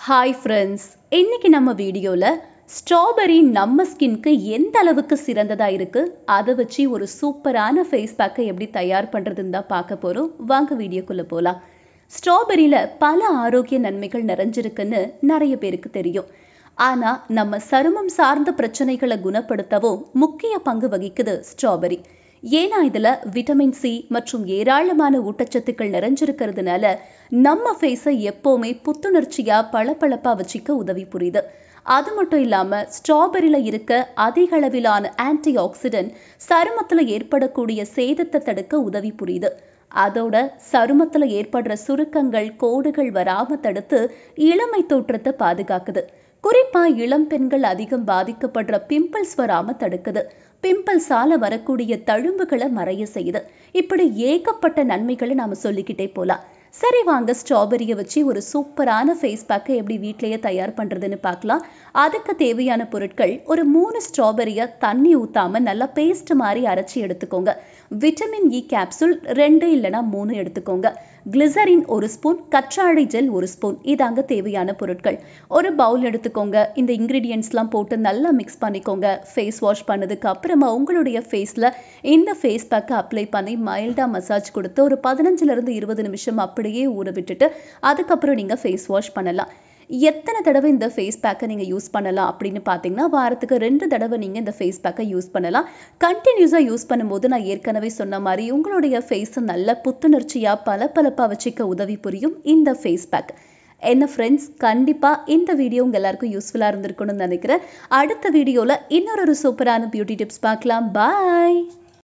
hi friends இன்னைக்கு நம்ம வீடியோவில் ஸ்ட்ராபெரி நம்ம ஸ்கின்க்கு எந்த அளவுக்கு சிறந்ததா இருக்கு அதை வச்சு ஒரு சூப்பரான ஃபேஸ் பேக்கை எப்படி தயார் பண்றதுன்னு தான் பார்க்க போறோம் வாங்க வீடியோக்குள்ள போலாம் ஸ்ட்ராபெரியில பல ஆரோக்கிய நன்மைகள் நிறைஞ்சிருக்குன்னு நிறைய பேருக்கு தெரியும் ஆனா நம்ம சருமம் சார்ந்த பிரச்சனைகளை குணப்படுத்தவும் முக்கிய பங்கு வகிக்குது ஸ்ட்ராபெரி ஏன்னா இதுல விட்டமின் சி மற்றும் ஏராளமான ஊட்டச்சத்துக்கள் நிறைஞ்சிருக்கிறதுனால நம்ம ஃபேஸை எப்பவுமே புத்துணர்ச்சியா பளபளப்பா வச்சுக்க உதவி புரியுது அது மட்டும் இல்லாம ஸ்ட்ராபெரியில இருக்க அதிக அளவிலான ஆன்டி ஆக்சிடென்ட் சருமத்துல ஏற்படக்கூடிய சேதத்தை தடுக்க உதவி புரியுது அதோட சருமத்துல ஏற்படுற சுருக்கங்கள் கோடுகள் வராம தடுத்து இளமை தோற்றத்தை பாதுகாக்குது குறிப்பா இளம் பெண்கள் அதிகம் பாதிக்கப்படுற பிம்பிள்ஸ் வராம தடுக்குது பிம்பிள்ஸால வரக்கூடிய தழும்புகளை மறைய செய்யுது இப்படி ஏகப்பட்ட நன்மைகளை நாம சொல்லிக்கிட்டே போலாம் சரி வாங்க ஸ்ட்ராபெரியை வச்சு ஒரு சூப்பரான ஃபேஸ் பேக்கை எப்படி வீட்லயே தயார் பண்றதுன்னு பார்க்கலாம் அதுக்கு தேவையான பொருட்கள் ஒரு மூணு ஸ்ட்ராபெரியை தண்ணி ஊத்தாம நல்லா பேஸ்ட் மாதிரி அரைச்சி எடுத்துக்கோங்க விட்டமின் இ கேப்சூல் ரெண்டு இல்லைன்னா மூணு எடுத்துக்கோங்க கிளிசரின் ஒரு ஸ்பூன் கற்றாழை ஜெல் ஒரு ஸ்பூன் இதாங்க தேவையான பொருட்கள் ஒரு பவுல் எடுத்துக்கோங்க இந்த இன்க்ரீடியன்ஸ்லாம் போட்டு நல்லா மிக்ஸ் பண்ணிக்கோங்க ஃபேஸ் வாஷ் பண்ணதுக்கு அப்புறமா உங்களுடைய ஃபேஸில் இந்த ஃபேஸ் பேக்கை அப்ளை பண்ணி மைல்டாக மசாஜ் கொடுத்து ஒரு பதினஞ்சுலேருந்து இருபது நிமிஷம் அப்படியே ஊற விட்டுட்டு அதுக்கப்புறம் நீங்கள் ஃபேஸ் வாஷ் பண்ணலாம் எத்தனை தடவை இந்த ஃபேஸ் பேக்கை நீங்கள் யூஸ் பண்ணலாம் அப்படின்னு பார்த்தீங்கன்னா வாரத்துக்கு ரெண்டு தடவை நீங்கள் இந்த ஃபேஸ் பேக்கை யூஸ் பண்ணலாம் கண்டினியூஸாக யூஸ் பண்ணும்போது நான் ஏற்கனவே சொன்ன மாதிரி உங்களுடைய ஃபேஸை நல்ல புத்துணர்ச்சியாக பளபளப்பாக வச்சுக்க உதவி புரியும் இந்த ஃபேஸ் பேக் என்ன ஃப்ரெண்ட்ஸ் கண்டிப்பாக இந்த வீடியோ உங்கள் எல்லாருக்கும் யூஸ்ஃபுல்லாக இருந்திருக்கும்னு நினைக்கிறேன் அடுத்த வீடியோவில் இன்னொரு சூப்பரான பியூட்டி டிப்ஸ் பார்க்கலாம் பாய்